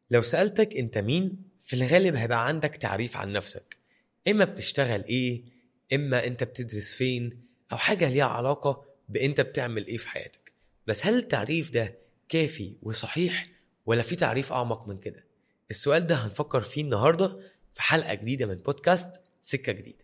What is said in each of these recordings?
لو سألتك انت مين في الغالب هيبقى عندك تعريف عن نفسك اما بتشتغل ايه اما انت بتدرس فين او حاجة ليها علاقة بانت بتعمل ايه في حياتك بس هل التعريف ده كافي وصحيح ولا في تعريف اعمق من كده السؤال ده هنفكر فيه النهارده في حلقة جديدة من بودكاست سكة جديدة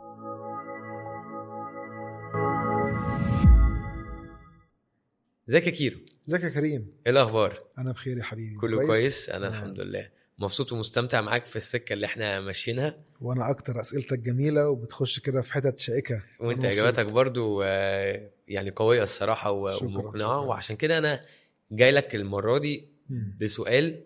ازيك يا كيرو ازيك يا كريم ايه الاخبار انا بخير يا حبيبي كله كويس, كويس؟ انا آه. الحمد لله مبسوط ومستمتع معاك في السكه اللي احنا ماشيينها وانا اكتر اسئلتك جميله وبتخش كده في حتت شائكه وانت أنا مبسوط. اجاباتك برضو آه، يعني قويه الصراحه و- شكراً، ومقنعه شكراً. وعشان كده انا جاي لك المره دي مم. بسؤال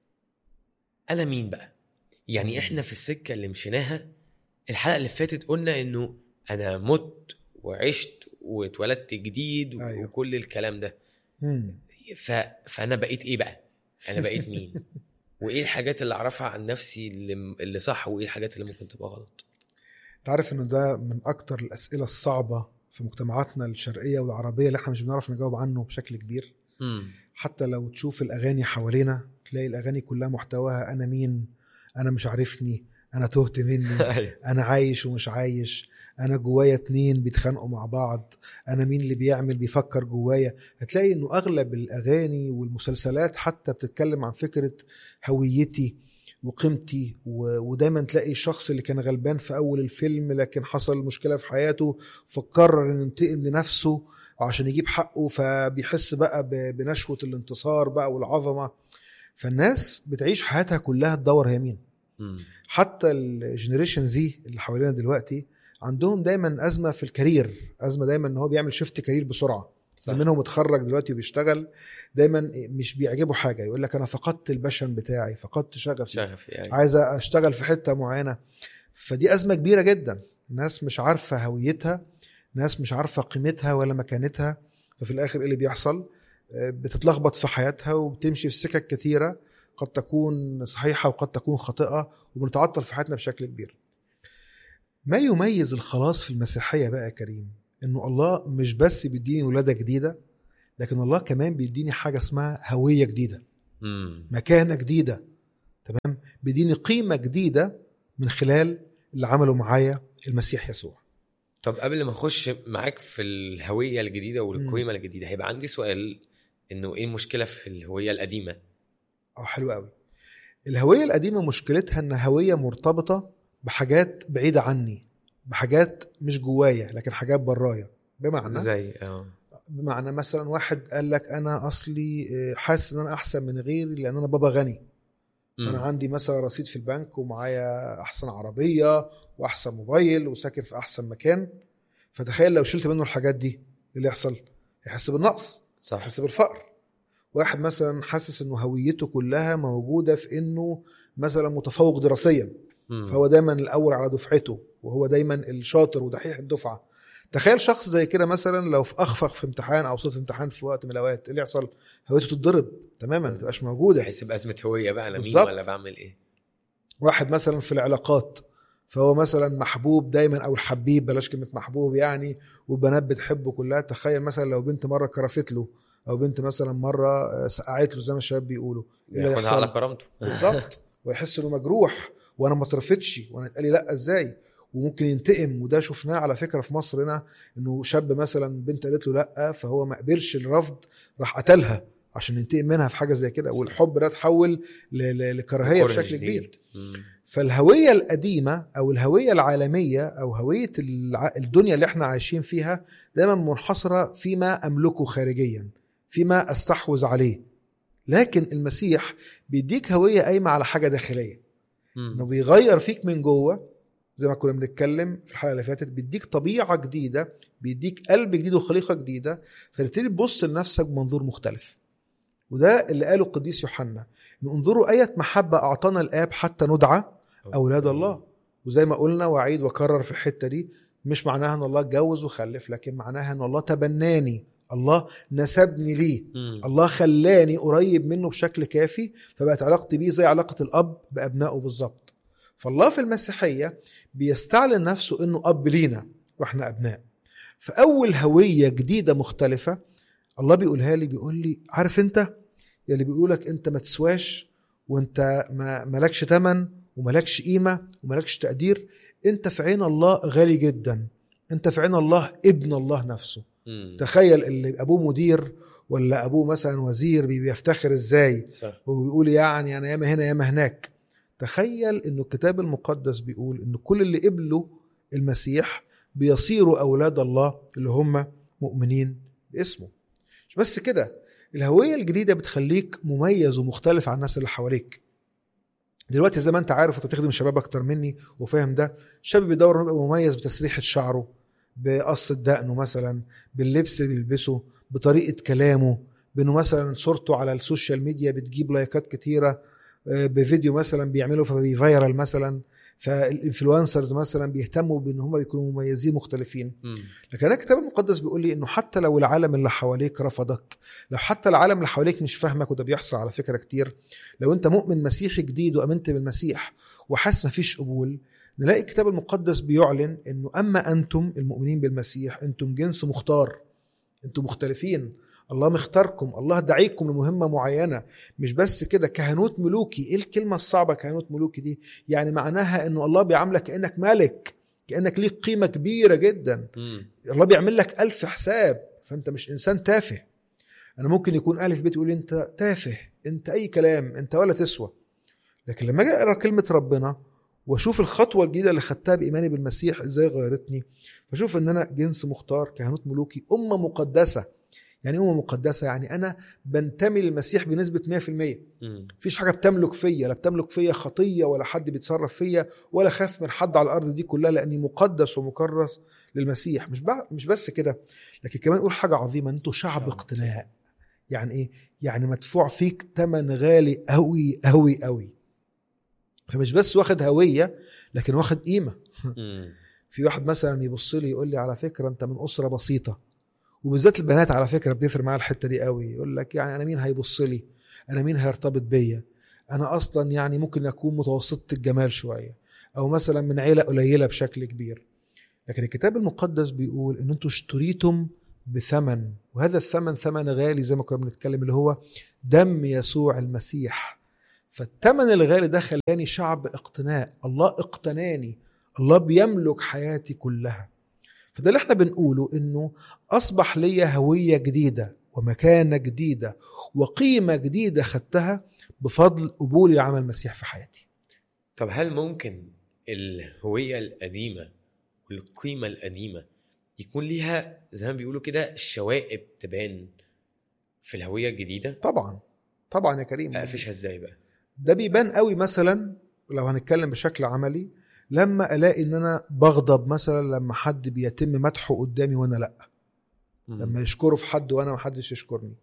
انا مين بقى يعني مم. احنا في السكه اللي مشيناها الحلقه اللي فاتت قلنا انه انا مت وعشت واتولدت جديد أيوه. وكل الكلام ده مم. ف... فانا بقيت ايه بقى انا بقيت مين وايه الحاجات اللي اعرفها عن نفسي اللي, اللي صح وايه الحاجات اللي ممكن تبقى غلط انت عارف انه ده من اكتر الاسئله الصعبه في مجتمعاتنا الشرقيه والعربيه اللي احنا مش بنعرف نجاوب عنه بشكل كبير امم حتى لو تشوف الاغاني حوالينا تلاقي الاغاني كلها محتواها انا مين انا مش عارفني انا تهت مني انا عايش ومش عايش انا جوايا اتنين بيتخانقوا مع بعض انا مين اللي بيعمل بيفكر جوايا هتلاقي انه اغلب الاغاني والمسلسلات حتى بتتكلم عن فكره هويتي وقيمتي و- ودايما تلاقي الشخص اللي كان غلبان في اول الفيلم لكن حصل مشكله في حياته فقرر انه ينتقم لنفسه عشان يجيب حقه فبيحس بقى ب- بنشوه الانتصار بقى والعظمه فالناس بتعيش حياتها كلها تدور هي مين مم. حتى الجنريشن زي اللي حوالينا دلوقتي عندهم دايما ازمه في الكارير ازمه دايما ان هو بيعمل شيفت كارير بسرعه صح. اللي منهم اتخرج دلوقتي وبيشتغل دايما مش بيعجبه حاجه يقول لك انا فقدت الباشن بتاعي فقدت شغفي شغف يعني عايز اشتغل في حته معينه فدي ازمه كبيره جدا الناس مش عارفه هويتها ناس مش عارفه قيمتها ولا مكانتها ففي الاخر ايه اللي بيحصل آه، بتتلخبط في حياتها وبتمشي في سكك كتيره قد تكون صحيحه وقد تكون خاطئه وبنتعطل في حياتنا بشكل كبير ما يميز الخلاص في المسيحيه بقى يا كريم انه الله مش بس بيديني ولاده جديده لكن الله كمان بيديني حاجه اسمها هويه جديده امم مكانه جديده تمام بيديني قيمه جديده من خلال اللي عمله معايا المسيح يسوع طب قبل ما اخش معاك في الهويه الجديده والقيمه الجديده هيبقى عندي سؤال انه ايه المشكله في الهويه القديمه اه حلو قوي الهويه القديمه مشكلتها ان هويه مرتبطه بحاجات بعيده عني بحاجات مش جوايا لكن حاجات برايا بمعنى زي اه بمعنى مثلا واحد قال لك انا اصلي آه، حاسس ان انا احسن من غيري لان انا بابا غني مم. فانا عندي مثلا رصيد في البنك ومعايا احسن عربيه واحسن موبايل وساكن في احسن مكان فتخيل لو شلت منه الحاجات دي إيه اللي يحصل يحس بالنقص صح يحس بالفقر واحد مثلا حاسس انه هويته كلها موجوده في انه مثلا متفوق دراسيا مم. فهو دايما الاول على دفعته وهو دايما الشاطر ودحيح الدفعه تخيل شخص زي كده مثلا لو في اخفق في امتحان او صوت امتحان في وقت من الاوقات ايه اللي يحصل هويته تتضرب تماما ما تبقاش موجوده بحس بازمه هويه بقى انا مين بالظبط. ولا بعمل ايه واحد مثلا في العلاقات فهو مثلا محبوب دايما او الحبيب بلاش كلمه محبوب يعني والبنات بتحبه كلها تخيل مثلا لو بنت مره كرفت له او بنت مثلا مره آه، سقعت له زي ما الشباب بيقولوا إيه اللي ياخدها هيحصل؟ على كرامته بالظبط ويحس انه مجروح وانا ما اترفتش وانا اتقال لي لا ازاي وممكن ينتقم وده شفناه على فكره في مصر هنا انه شاب مثلا بنت قالت له لا فهو ما قبلش الرفض راح قتلها عشان ينتقم منها في حاجه زي كده والحب ده اتحول ل- ل- لكراهيه كره بشكل جديد. كبير مم. فالهويه القديمه او الهويه العالميه او هويه الع- الدنيا اللي احنا عايشين فيها دايما منحصره فيما املكه خارجيا فيما استحوذ عليه لكن المسيح بيديك هويه قايمه على حاجه داخليه مم. انه بيغير فيك من جوه زي ما كنا بنتكلم في الحلقه اللي فاتت بيديك طبيعه جديده بيديك قلب جديد وخليقه جديده فتبتدي تبص لنفسك بمنظور مختلف وده اللي قاله القديس يوحنا ان انظروا اية محبه اعطانا الاب حتى ندعى اولاد الله وزي ما قلنا واعيد واكرر في الحته دي مش معناها ان الله اتجوز وخلف لكن معناها ان الله تبناني الله نسبني ليه مم. الله خلاني قريب منه بشكل كافي فبقت علاقتي بيه زي علاقه الاب بابنائه بالظبط فالله في المسيحيه بيستعلن نفسه انه اب لينا واحنا ابناء فاول هويه جديده مختلفه الله بيقولها لي بيقول لي عارف انت يلي بيقولك انت ما تسواش وانت ما مالكش تمن ومالكش قيمه ومالكش تقدير انت في عين الله غالي جدا انت في عين الله ابن الله نفسه مم. تخيل اللي ابوه مدير ولا ابوه مثلا وزير بي- بيفتخر ازاي صح ويقول يعني انا ياما هنا ياما هناك تخيل انه الكتاب المقدس بيقول ان كل اللي قبلوا المسيح بيصيروا اولاد الله اللي هم مؤمنين باسمه مش بس كده الهويه الجديده بتخليك مميز ومختلف عن الناس اللي حواليك دلوقتي زي ما انت عارف انت بتخدم الشباب اكتر مني وفاهم ده الشاب بيدور انه يبقى مميز بتسريحه شعره بقصة دقنه مثلا باللبس اللي بيلبسه بطريقه كلامه بانه مثلا صورته على السوشيال ميديا بتجيب لايكات كتيره آه، بفيديو مثلا بيعمله فبيفيرال مثلا فالانفلونسرز مثلا بيهتموا بان هم يكونوا مميزين مختلفين مم. لكن انا الكتاب المقدس بيقول لي انه حتى لو العالم اللي حواليك رفضك لو حتى العالم اللي حواليك مش فاهمك وده بيحصل على فكره كتير لو انت مؤمن مسيحي جديد وامنت بالمسيح وحاسس مفيش قبول نلاقي الكتاب المقدس بيعلن انه اما انتم المؤمنين بالمسيح انتم جنس مختار انتم مختلفين الله مختاركم الله دعيكم لمهمه معينه مش بس كده كهنوت ملوكي ايه الكلمه الصعبه كهنوت ملوكي دي يعني معناها انه الله بيعاملك كانك ملك كانك ليك قيمه كبيره جدا مم. الله بيعمل لك ألف حساب فأنت مش إنسان تافه أنا ممكن يكون أهلي في بيتي يقول لي أنت تافه أنت أي كلام أنت ولا تسوى لكن لما أجي أقرأ كلمة ربنا وأشوف الخطوة الجديدة اللي خدتها بإيماني بالمسيح إزاي غيرتني بشوف إن أنا جنس مختار كهنوت ملوكي أمة مقدسة يعني إيه أمة مقدسة يعني أنا بنتمي للمسيح بنسبة 100% مم. مفيش حاجه بتملك فيا لا بتملك فيا خطيه ولا حد بيتصرف فيا ولا خاف من حد على الارض دي كلها لاني مقدس ومكرس للمسيح مش بع- مش بس كده لكن كمان اقول حاجه عظيمه ان انتوا شعب شعب اقتناء يعني ايه يعني مدفوع فيك ثمن غالي قوي قوي قوي فمش بس واخد هويه لكن واخد قيمه مم. في واحد مثلا يبص لي يقول لي على فكره انت من اسره بسيطه وبالذات البنات على فكره بيفرق معاها الحته دي قوي يقول لك يعني انا مين هيبص لي انا مين هيرتبط بيا انا اصلا يعني ممكن اكون متوسطه الجمال شويه او مثلا من عيله قليله بشكل كبير لكن الكتاب المقدس بيقول ان انتوا اشتريتم بثمن وهذا الثمن ثمن غالي زي ما كنا بنتكلم اللي هو دم يسوع المسيح فالثمن الغالي ده خلاني شعب اقتناء الله اقتناني الله بيملك حياتي كلها فده اللي احنا بنقوله انه اصبح ليا هويه جديده ومكانه جديده وقيمه جديده خدتها بفضل قبولي لعمل المسيح في حياتي طب هل ممكن الهوية القديمة والقيمة القديمة يكون ليها زي ما بيقولوا كده الشوائب تبان في الهوية الجديدة طبعا طبعا يا كريم اقفشها ازاي بقى ده بيبان قوي مثلا لو هنتكلم بشكل عملي لما الاقي ان انا بغضب مثلا لما حد بيتم مدحه قدامي وانا لا لما يشكره في حد وانا ما حدش يشكرني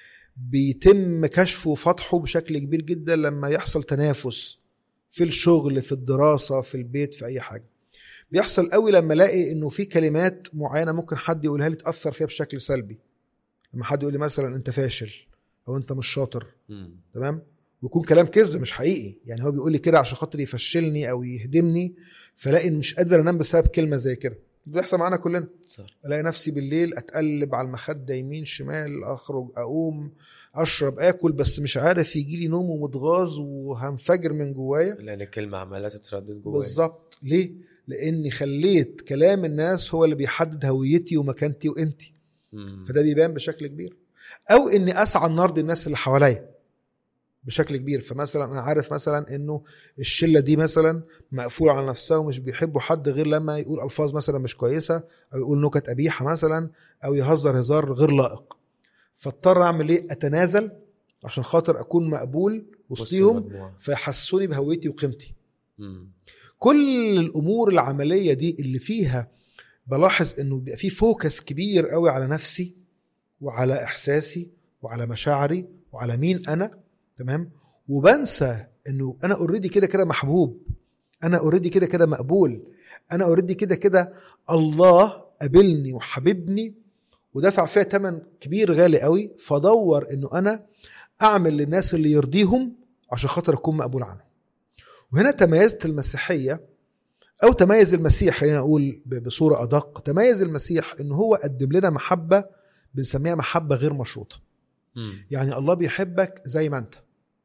بيتم كشفه وفتحه بشكل كبير جدا لما يحصل تنافس في الشغل في الدراسة في البيت في أي حاجة بيحصل قوي لما الاقي انه في كلمات معينه ممكن حد يقولها لي تاثر فيها بشكل سلبي لما حد يقول لي مثلا انت فاشل او انت مش شاطر مم. تمام ويكون كلام كذب مش حقيقي يعني هو بيقول لي كده عشان خاطر يفشلني او يهدمني فلاقي إن مش قادر انام بسبب كلمه زي كده ده بيحصل معانا كلنا صح الاقي نفسي بالليل اتقلب على المخده يمين شمال اخرج اقوم اشرب اكل بس مش عارف يجي لي نوم ومتغاظ وهنفجر من جوايا لان الكلمه عماله تتردد جوايا بالظبط ليه لاني خليت كلام الناس هو اللي بيحدد هويتي ومكانتي وقيمتي مم. فده بيبان بشكل كبير او اني اسعى ان ارضي الناس اللي حواليا بشكل كبير فمثلا انا عارف مثلا انه الشله دي مثلا مقفوله على نفسها ومش بيحبوا حد غير لما يقول الفاظ مثلا مش كويسه او يقول نكت قبيحه مثلا او يهزر هزار غير لائق فاضطر اعمل ايه اتنازل عشان خاطر اكون مقبول وسط وسطيهم المجموعة. فيحسوني بهويتي وقيمتي مم. كل الامور العمليه دي اللي فيها بلاحظ انه بيبقى في فوكس كبير قوي على نفسي وعلى احساسي وعلى مشاعري وعلى مين انا تمام وبنسى انه انا اوريدي كده كده محبوب انا اوريدي كده كده مقبول انا اوريدي كده كده الله قابلني وحببني ودفع فيها ثمن كبير غالي قوي فدور انه انا اعمل للناس اللي يرضيهم عشان خاطر اكون مقبول عنهم وهنا تميزت المسيحيه او تميز المسيح خلينا اقول ب- بصوره ادق تميز المسيح ان هو قدم لنا محبه بنسميها محبه غير مشروطه مم. يعني الله بيحبك زي ما انت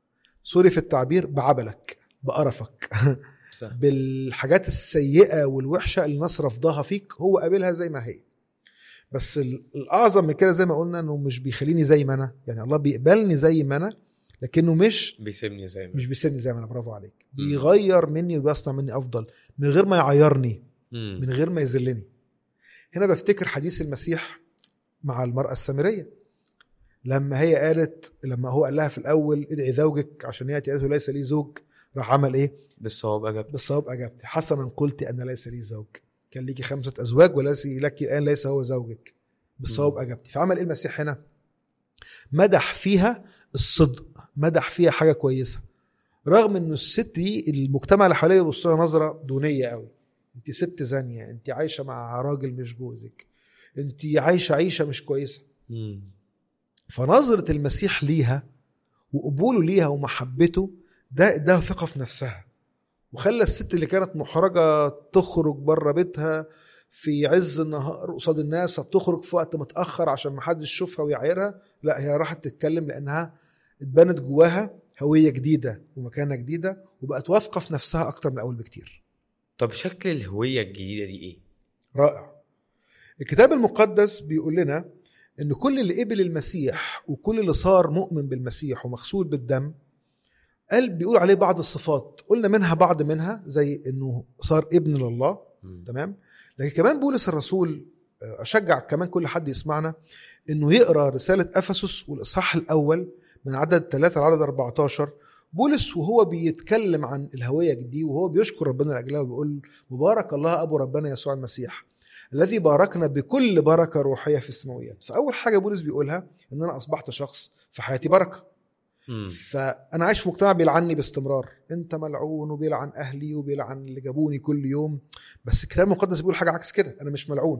سوري في التعبير بعبلك بقرفك صح بالحاجات السيئه والوحشه اللي الناس رفضها فيك هو قابلها زي ما هي بس ال- الاعظم من كده زي ما قلنا انه مش بيخليني زي ما انا يعني الله بيقبلني زي ما انا لكنه مش بيسيبني زي ما مش بيسيبني زي ما انا برافو عليك مم. بيغير مني وبيصنع مني افضل من غير ما يعيرني مم. من غير ما يذلني هنا بفتكر حديث المسيح مع المرأة السامرية لما هي قالت لما هو قال لها في الأول ادعي زوجك عشان يأتي قالت له ليس لي زوج راح عمل إيه؟ بالصواب اجاب بالصواب أجبت حسنا قلت أن ليس لي زوج كان ليكي خمسة أزواج وليس لك الآن ليس هو زوجك بالصواب مم. أجبت فعمل إيه المسيح هنا؟ مدح فيها الصدق مدح فيها حاجة كويسة رغم إن الست دي المجتمع اللي حواليها بيبص لها نظرة دونية قوي انت ست زانية انت عايشة مع راجل مش جوزك انت عايشة عيشة مش كويسة مم. فنظرة المسيح ليها وقبوله ليها ومحبته ده اداها ثقة في نفسها وخلى الست اللي كانت محرجة تخرج بره بيتها في عز النهار قصاد الناس فبتخرج في وقت متأخر عشان محدش يشوفها ويعايرها لا هي راحت تتكلم لأنها اتبنت جواها هوية جديدة ومكانة جديدة وبقت واثقة في نفسها أكتر من الأول بكتير طب شكل الهويه الجديده دي ايه؟ رائع الكتاب المقدس بيقول لنا ان كل اللي قبل المسيح وكل اللي صار مؤمن بالمسيح ومغسول بالدم قال بيقول عليه بعض الصفات قلنا منها بعض منها زي انه صار ابن لله مم. تمام لكن كمان بولس الرسول آه، اشجع كمان كل حد يسمعنا انه يقرا رساله افسس والاصحاح الاول من عدد 3 لعدد 14 بولس وهو بيتكلم عن الهويه دي وهو بيشكر ربنا لاجلها وبيقول مبارك الله ابو ربنا يسوع المسيح الذي باركنا بكل بركه روحيه في السماويات فاول حاجه بولس بيقولها ان انا اصبحت شخص في حياتي بركه مم. فانا عايش في مجتمع بيلعني باستمرار انت ملعون وبيلعن اهلي وبيلعن اللي جابوني كل يوم بس الكتاب المقدس بيقول حاجه عكس كده انا مش ملعون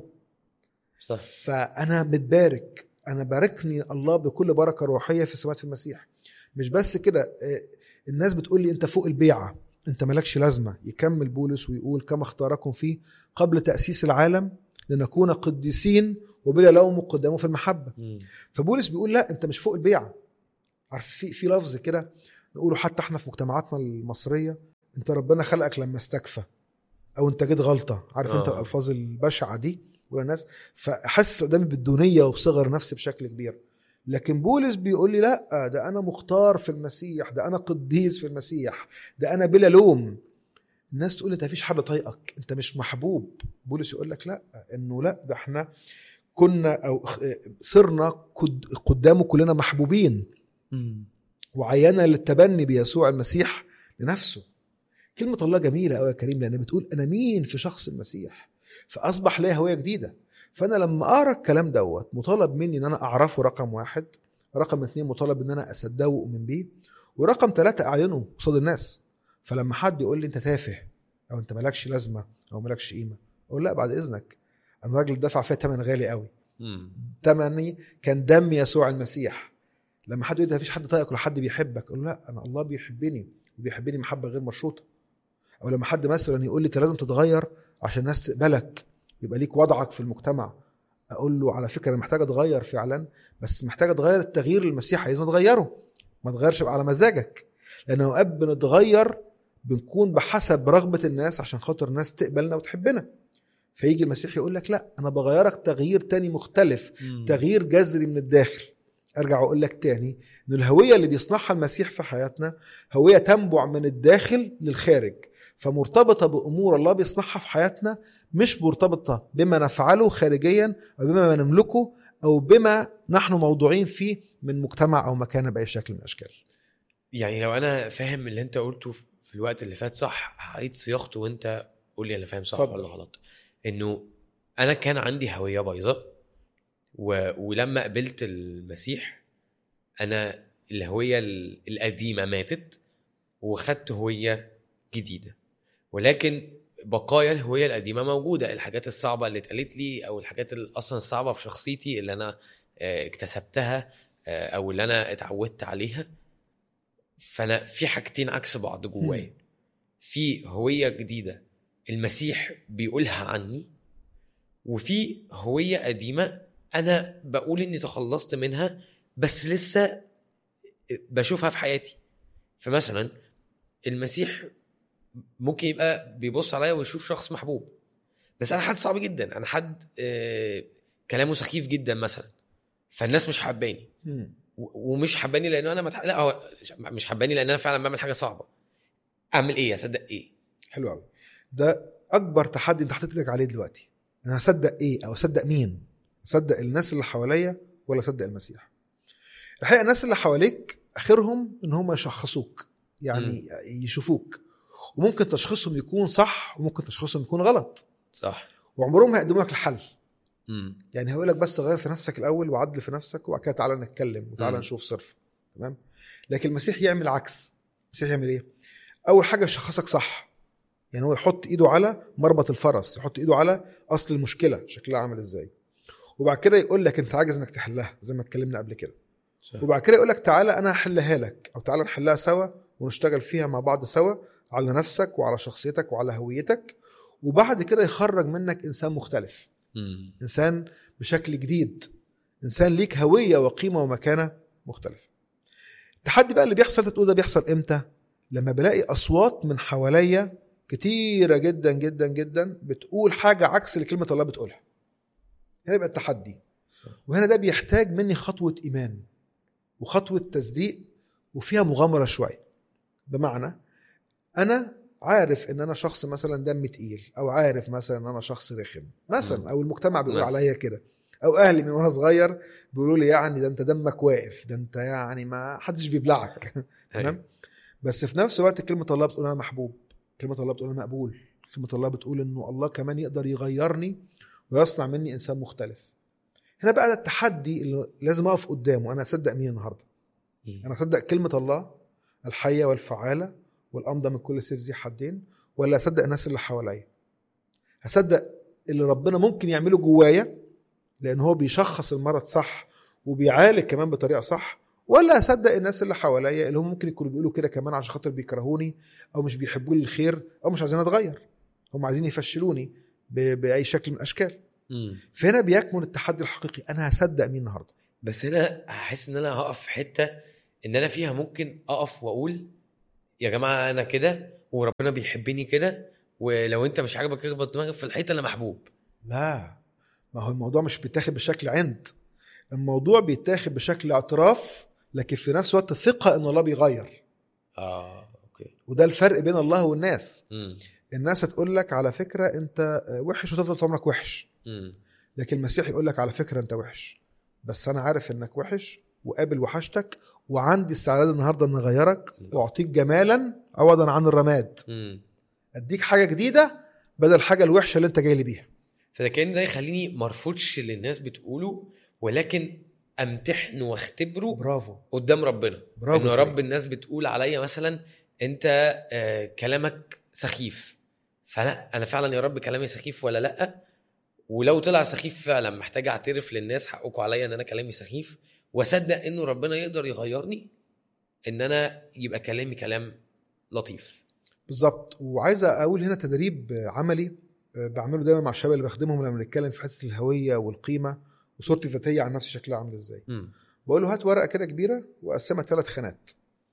صح فانا متبارك انا باركني الله بكل بركه روحيه في السماوات في المسيح مش بس كده آه، الناس بتقول لي انت فوق البيعه انت مالكش لازمه يكمل بولس ويقول كما اختاركم فيه قبل تاسيس العالم لنكون قديسين وبلا لوم قدامه في المحبه مم. فبولس بيقول لا انت مش فوق البيعه عارف في في لفظ كده نقوله حتى احنا في مجتمعاتنا المصريه انت ربنا خلقك لما استكفى او انت جيت غلطه عارف آه. انت آه. الالفاظ البشعه دي والناس فاحس قدامي بالدونيه وبصغر نفسي بشكل كبير لكن بولس بيقول لي لا ده انا مختار في المسيح ده انا قديس في المسيح ده انا بلا لوم الناس تقول انت مفيش حد طايقك انت مش محبوب بولس يقول لك لا انه لا ده احنا كنا او صرنا قد- قدامه كلنا محبوبين مم. وعينا للتبني بيسوع المسيح لنفسه كلمة الله جميلة قوي يا كريم لأن بتقول أنا مين في شخص المسيح فأصبح ليا هوية جديدة فأنا لما أقرأ الكلام دوت مطالب مني إن أنا أعرفه رقم واحد رقم اتنين مطالب إن أنا أصدقه وأؤمن بيه ورقم ثلاثة أعينه قصاد الناس فلما حد يقول لي أنت تافه أو أنت مالكش لازمة أو مالكش قيمة أقول لا بعد إذنك أنا راجل دفع فيها ثمن غالي قوي مم. تمني كان دم يسوع المسيح لما حد يقول لي مفيش حد طايقك ولا حد بيحبك اقول له لا انا الله بيحبني وبيحبني محبه غير مشروطه او لما حد مثلا يقول لي انت لازم تتغير عشان الناس تقبلك يبقى ليك وضعك في المجتمع اقول له على فكره انا محتاج اتغير فعلا بس محتاج اتغير التغيير اللي المسيح عايزني اتغيره ما تغيرش على مزاجك لان اوقات بنتغير بنكون بحسب رغبه الناس عشان خاطر الناس تقبلنا وتحبنا فيجي المسيح يقول لك لا انا بغيرك تغيير تاني مختلف مم. تغيير جذري من الداخل ارجع واقول لك تاني ان الهويه اللي بيصنعها المسيح في حياتنا هويه تنبع من الداخل للخارج فمرتبطه بامور الله بيصنعها في حياتنا مش مرتبطه بما نفعله خارجيا او بما نملكه او بما نحن موضوعين فيه من مجتمع او مكان باي شكل من الاشكال يعني لو انا فاهم اللي انت قلته في الوقت اللي فات صح هعيد صياغته وانت قول لي انا فاهم صح اتفضل. ولا غلط انه انا كان عندي هويه بيضاء و... ولما قبلت المسيح انا الهويه ال- القديمه ماتت وخدت هويه جديده ولكن بقايا الهويه القديمه موجوده الحاجات الصعبه اللي اتقالت لي او الحاجات اللي اصلا الصعبه في شخصيتي اللي انا آه، اكتسبتها آه، او اللي انا اتعودت عليها فانا في حاجتين عكس بعض جوايا في هويه جديده المسيح بيقولها عني وفي هويه قديمه انا بقول اني تخلصت منها بس لسه بشوفها في حياتي فمثلا المسيح ممكن يبقى بيبص عليا ويشوف شخص محبوب بس انا حد صعب جدا انا حد آه كلامه سخيف جدا مثلا فالناس مش حباني مم. و- ومش حباني لان انا متح... لا هو مش حباني لان انا فعلا بعمل حاجه صعبه اعمل ايه اصدق ايه حلو قوي ده اكبر تحدي انت حطيت ايدك عليه دلوقتي انا هصدق ايه او اصدق مين اصدق الناس اللي حواليا ولا اصدق المسيح الحقيقه الناس اللي حواليك اخرهم ان هم يشخصوك يعني يشوفوك وممكن تشخيصهم يكون صح وممكن تشخيصهم يكون غلط صح وعمرهم ما هيقدموا لك الحل امم يعني هيقول لك بس غير في نفسك الاول وعدل في نفسك وبعد كده تعالى نتكلم وتعالى مم. نشوف صرف تمام لكن المسيح يعمل عكس المسيح يعمل ايه اول حاجه يشخصك صح يعني هو يحط ايده على مربط الفرس يحط ايده على اصل المشكله شكلها عامل ازاي وبعد كده يقول لك انت عاجز انك تحلها زي ما اتكلمنا قبل كده صح. وبعد كده يقول لك تعالى انا هحلها لك او تعالى نحلها سوا ونشتغل فيها مع بعض سوا على نفسك وعلى شخصيتك وعلى هويتك وبعد كده يخرج منك انسان مختلف امم انسان بشكل جديد انسان ليك هويه وقيمه ومكانه مختلفه التحدي بقى اللي بيحصل تقول ده بيحصل امتى لما بلاقي اصوات من حواليا كتيره جدا جدا جدا بتقول حاجه عكس اللي كلمه الله بتقولها هنا يبقى التحدي وهنا ده بيحتاج مني خطوه ايمان وخطوه تصديق وفيها مغامره شويه بمعنى انا عارف ان انا شخص مثلا دم تقيل او عارف مثلا ان انا شخص رخم مم. مثلا او المجتمع بيقول مثلا. عليا كده او اهلي من وانا صغير بيقولوا لي يعني ده انت دمك واقف ده انت يعني ما حدش بيبلعك تمام بس في نفس الوقت كلمه الله بتقول انا محبوب كلمه الله بتقول انا مقبول كلمه الله بتقول انه الله كمان يقدر يغيرني ويصنع مني انسان مختلف هنا بقى ده التحدي اللي لازم اقف قدامه انا اصدق مين النهارده انا اصدق كلمه الله الحيه والفعاله والامضى من كل سيف ذي حدين ولا اصدق الناس اللي حواليا هصدق اللي ربنا ممكن يعمله جوايا لان هو بيشخص المرض صح وبيعالج كمان بطريقه صح ولا اصدق الناس اللي حواليا اللي هم ممكن يكونوا بيقولوا كده كمان عشان خاطر بيكرهوني او مش بيحبوا لي الخير او مش عايزين اتغير هم عايزين يفشلوني ب- باي شكل من الاشكال امم فهنا بيكمن التحدي الحقيقي انا هصدق مين النهارده بس هنا هحس ان انا هقف في حته ان انا فيها ممكن اقف واقول يا جماعه انا كده وربنا بيحبني كده ولو انت مش عاجبك اخبط دماغك في الحيطه انا محبوب لا ما هو الموضوع مش بيتاخد بشكل عند الموضوع بيتاخد بشكل اعتراف لكن في نفس الوقت ثقه ان الله بيغير اه اوكي وده الفرق بين الله والناس امم الناس هتقول لك على فكره انت وحش وتفضل طول عمرك وحش امم لكن المسيح يقول لك على فكره انت وحش بس انا عارف انك وحش وقابل وحشتك وعندي استعداد النهارده ان اغيرك واعطيك جمالا عوضا عن الرماد امم اديك حاجه جديده بدل الحاجه الوحشه اللي انت جاي لي بيها فده كان ده يخليني ما ارفضش اللي الناس بتقوله ولكن امتحن واختبره برافو قدام ربنا برافو انه يا عليك. رب الناس بتقول عليا مثلا انت آه كلامك سخيف فلا انا فعلا يا رب كلامي سخيف ولا لا ولو طلع سخيف فعلا محتاج اعترف للناس حقكم عليا ان انا كلامي سخيف واصدق انه ربنا يقدر يغيرني ان انا يبقى كلامي كلام لطيف بالظبط وعايز اقول هنا تدريب عملي بعمله دايما مع الشباب اللي بخدمهم لما بنتكلم في حته الهويه والقيمه وصورتي الذاتيه عن نفسي شكلها عامل ازاي امم بقول له هات ورقه كده كبيره وقسمها ثلاث خانات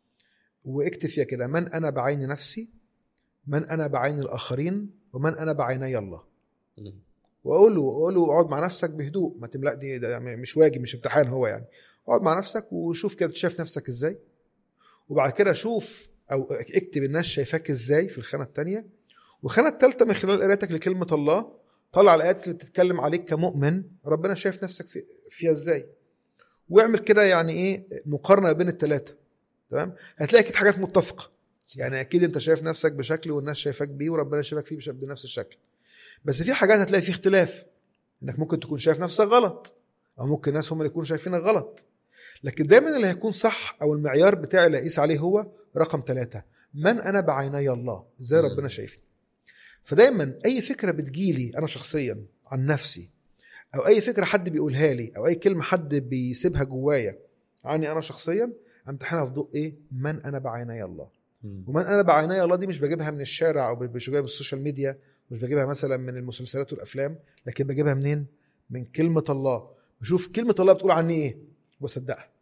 واكتب فيها كده من انا بعين نفسي من انا بعين الاخرين ومن انا بعيني الله واقول له اقول له اقعد مع نفسك بهدوء ما تملا دي ده مش واجب مش امتحان هو يعني اقعد مع نفسك وشوف كده شايف نفسك ازاي وبعد كده شوف او اكتب الناس شايفاك ازاي في الخانه الثانيه والخانه الثالثه من خلال قراءتك لكلمه الله طلع الايات اللي بتتكلم عليك كمؤمن ربنا شايف نفسك في فيها ازاي واعمل كده يعني ايه مقارنه بين الثلاثه تمام هتلاقي اكيد حاجات متفقه يعني اكيد انت شايف نفسك بشكل والناس شايفاك بيه وربنا شايفك فيه بش- بنفس الشكل بس في حاجات هتلاقي فيه اختلاف انك ممكن تكون شايف نفسك غلط او ممكن الناس هم اللي يكونوا شايفينك غلط لكن دايما اللي هيكون صح او المعيار بتاعي اللي اقيس عليه هو رقم ثلاثة من انا بعيني الله ازاي مم. ربنا شايفني فدايما اي فكره بتجيلي انا شخصيا عن نفسي او اي فكره حد بيقولها لي او اي كلمه حد بيسيبها جوايا عني انا شخصيا امتحنها في ضوء ايه من انا بعيني الله ومن انا بعيني الله دي مش بجيبها من الشارع او مش بجيبها من السوشيال ميديا مش بجيبها مثلا من المسلسلات والافلام لكن بجيبها منين من كلمه الله بشوف كلمه الله بتقول عني ايه واصدقها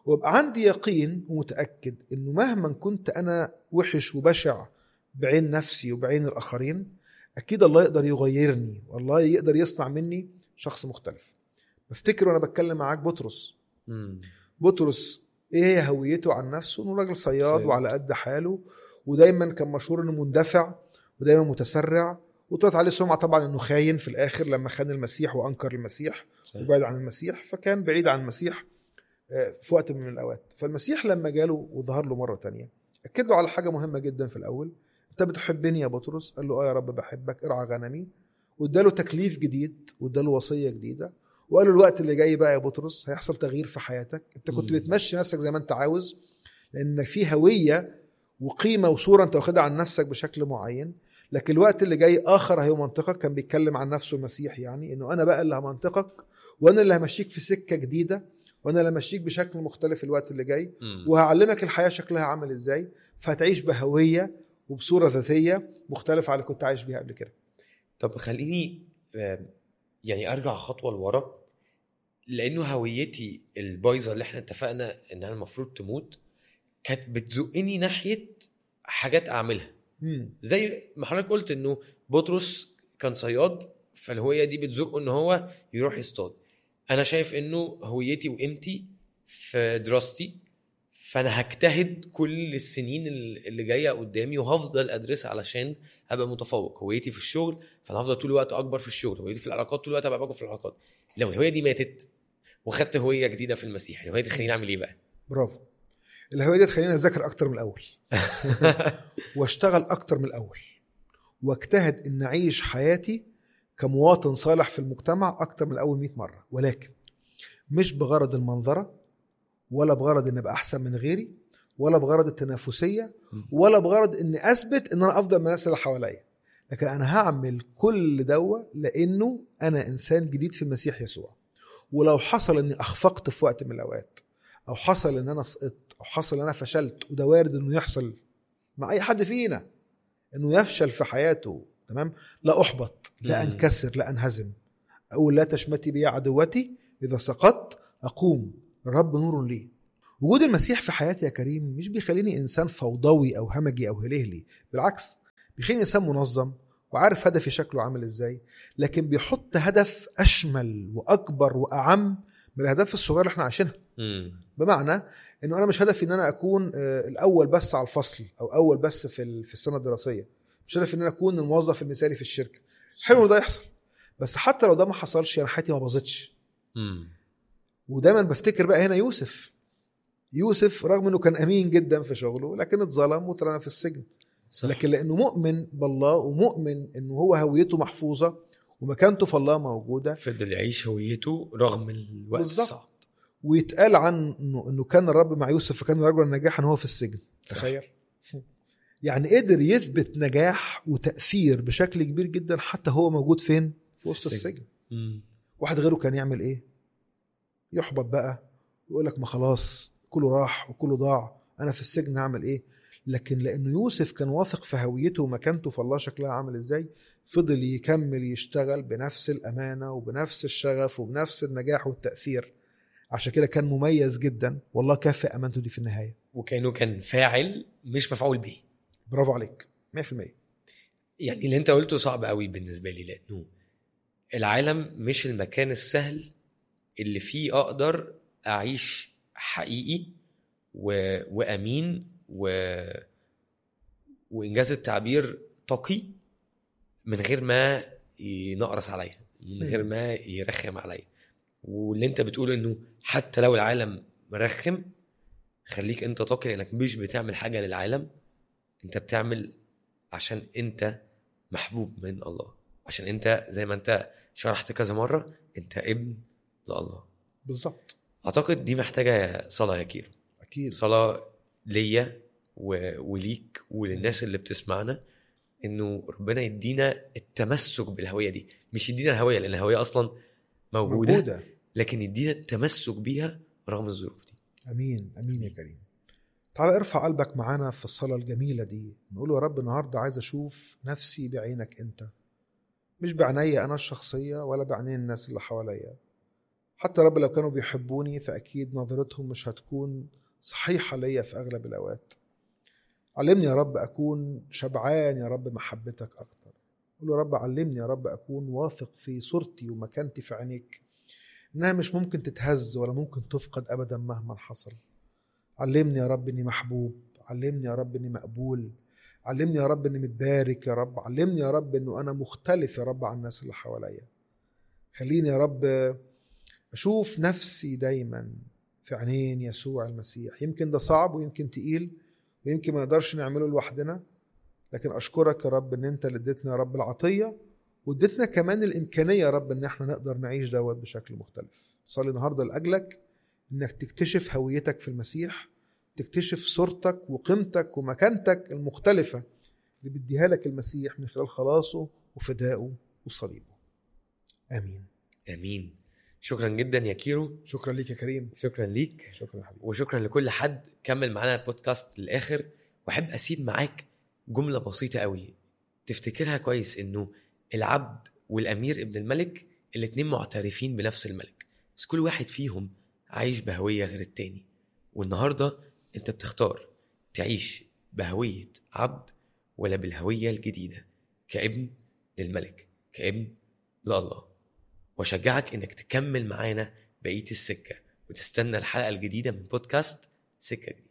وابقى عندي يقين ومتاكد انه مهما كنت انا وحش وبشع بعين نفسي وبعين الاخرين اكيد الله يقدر يغيرني والله يقدر يصنع مني شخص مختلف بفتكر وانا بتكلم معاك بطرس مم. بطرس ايه هي هويته عن نفسه انه راجل صياد صياد. وعلى قد حاله ودايما كان مشهور انه مندفع ودايما متسرع وطلعت عليه سمعه طبعا انه خاين في الاخر لما خان المسيح وانكر المسيح صحيح. وبعد عن المسيح فكان بعيد عن المسيح آه، في وقت من الاوقات فالمسيح لما جاله وظهر له مره تانية اكد له على حاجه مهمه جدا في الاول انت بتحبني يا بطرس قال له اه يا رب بحبك ارعى غنمي واداله تكليف جديد واداله وصيه جديده وقال له الوقت اللي جاي بقى يا بطرس هيحصل تغيير في حياتك انت كنت مم. بتمشي نفسك زي ما انت عاوز لان في هويه وقيمه وصوره انت واخدها عن نفسك بشكل معين لكن الوقت اللي جاي اخر هيمنطقك كان بيتكلم عن نفسه المسيح يعني انه انا بقى اللي همنطقك وانا اللي همشيك في سكه جديده وانا اللي همشيك بشكل مختلف الوقت اللي جاي مم. وهعلمك الحياه شكلها عامل ازاي فهتعيش بهويه وبصوره ذاتيه مختلفه على اللي كنت عايش بيها قبل كده طب خليني آه، يعني ارجع خطوه لورا لانه هويتي البايظه اللي احنا اتفقنا انها المفروض تموت كانت بتزقني ناحيه حاجات اعملها زي ما حضرتك قلت انه بطرس كان صياد فالهويه دي بتزقه ان هو يروح يصطاد انا شايف انه هويتي وقيمتي في دراستي فانا هجتهد كل السنين اللي جايه قدامي وهفضل ادرسها علشان ابقى متفوق هويتي في الشغل فانا هفضل طول الوقت اكبر في الشغل هويتي في العلاقات طول الوقت ابقى اكبر في العلاقات لو الهويه دي ماتت وخدت هويه جديده في المسيح الهويه دي تخليني اعمل ايه بقى برافو الهويه دي تخليني اذاكر اكتر من الاول واشتغل اكتر من الاول واجتهد ان اعيش حياتي كمواطن صالح في المجتمع اكتر من الاول 100 مره ولكن مش بغرض المنظره ولا بغرض ان ابقى احسن من غيري ولا بغرض التنافسيه ولا بغرض اني اثبت ان انا افضل من الناس اللي حواليا لكن انا هعمل كل دوا لانه انا انسان جديد في المسيح يسوع ولو حصل اني اخفقت في وقت من الاوقات او حصل ان انا سقطت او حصل ان انا فشلت وده وارد انه يحصل مع اي حد فينا انه يفشل في حياته تمام لا احبط لا مم. انكسر لا انهزم اقول لا تشمتي بي عدوتي اذا سقطت اقوم الرب نور لي وجود المسيح في حياتي يا كريم مش بيخليني انسان فوضوي او همجي او هلهلي بالعكس بيخليني انسان منظم وعارف هدفي شكله عامل ازاي لكن بيحط هدف اشمل واكبر واعم من الاهداف الصغيره اللي احنا عايشينها مم. بمعنى انه انا مش هدفي ان انا اكون آه، الاول بس على الفصل او اول بس في ال- في السنه الدراسيه مش هدفي ان انا اكون الموظف المثالي في الشركه حلو إن ده يحصل بس حتى لو ده ما حصلش انا حياتي ما باظتش مم. ودايما بفتكر بقى هنا يوسف يوسف رغم انه كان امين جدا في شغله لكن اتظلم واترمى في السجن صح. لكن لانه مؤمن بالله ومؤمن انه هو هويته محفوظه ومكانته في الله موجوده فضل يعيش هويته رغم الوقت بالظبط. الصعب ويتقال عنه انه انه كان الرب مع يوسف فكان رجلا ناجحا هو في السجن صح. تخيل يعني قدر يثبت نجاح وتاثير بشكل كبير جدا حتى هو موجود فين في وسط السجن. السجن مم. واحد غيره كان يعمل ايه يحبط بقى ويقول لك ما خلاص كله راح وكله ضاع انا في السجن هعمل ايه لكن لانه يوسف كان واثق في هويته ومكانته في الله شكلها عامل ازاي فضل يكمل يشتغل بنفس الامانه وبنفس الشغف وبنفس النجاح والتاثير عشان كده كان مميز جدا والله كافئ امانته دي في النهايه وكانه كان فاعل مش مفعول به برافو عليك 100% يعني اللي انت قلته صعب قوي بالنسبه لي لانه العالم مش المكان السهل اللي فيه اقدر اعيش حقيقي و... وامين و... وانجاز التعبير تقي من غير ما ينقرص عليا من غير ما يرخم عليا واللي انت بتقول انه حتى لو العالم مرخم خليك انت تقي لانك مش بتعمل حاجه للعالم انت بتعمل عشان انت محبوب من الله عشان انت زي ما انت شرحت كذا مره انت ابن لله بالظبط اعتقد دي محتاجه صلاه يا كيرو اكيد صلاه ليا و... وليك وللناس اللي بتسمعنا انه ربنا يدينا التمسك بالهويه دي مش يدينا الهويه لان الهويه اصلا موجوده, موجودة. موجوده لكن يدينا التمسك بيها رغم الظروف دي امين امين يا كريم تعال ارفع قلبك معانا في الصلاه الجميله دي نقول له يا رب النهارده عايز اشوف نفسي بعينك انت مش بعناية انا الشخصيه ولا بعينين الناس اللي حواليا حتى رب لو كانوا بيحبوني فاكيد نظرتهم مش هتكون صحيحه ليا في اغلب الاوقات علمني يا رب اكون شبعان يا رب محبتك اكتر قول له يا رب علمني يا رب اكون واثق في صورتي ومكانتي في عينيك انها مش ممكن تتهز ولا ممكن تفقد ابدا مهما حصل علمني يا رب اني محبوب علمني يا رب اني مقبول علمني يا رب اني متبارك يا رب علمني يا رب انه انا مختلف يا رب عن الناس اللي حواليا خليني يا رب اشوف نفسي دايما في عينين يسوع المسيح يمكن ده صعب ويمكن تقيل ويمكن ما نقدرش نعمله لوحدنا لكن اشكرك يا رب ان انت اللي اديتنا يا رب العطيه واديتنا كمان الامكانيه يا رب ان احنا نقدر نعيش دوت بشكل مختلف صلي النهارده لاجلك انك تكتشف هويتك في المسيح تكتشف صورتك وقيمتك ومكانتك المختلفه اللي بيديها لك المسيح من خلال خلاصه وفدائه وصليبه امين امين شكرا جدا يا كيرو شكرا ليك يا كريم شكرا ليك شكرا يا حبيبي وشكرا لكل حد كمل معانا البودكاست للاخر واحب اسيب معاك جمله بسيطه قوي تفتكرها كويس انه العبد والامير ابن الملك الاتنين معترفين بنفس الملك بس كل واحد فيهم عايش بهويه غير التاني والنهارده انت بتختار تعيش بهويه عبد ولا بالهويه الجديده كابن للملك كابن لله واشجعك انك تكمل معانا بقيه السكه وتستنى الحلقه الجديده من بودكاست سكه جديده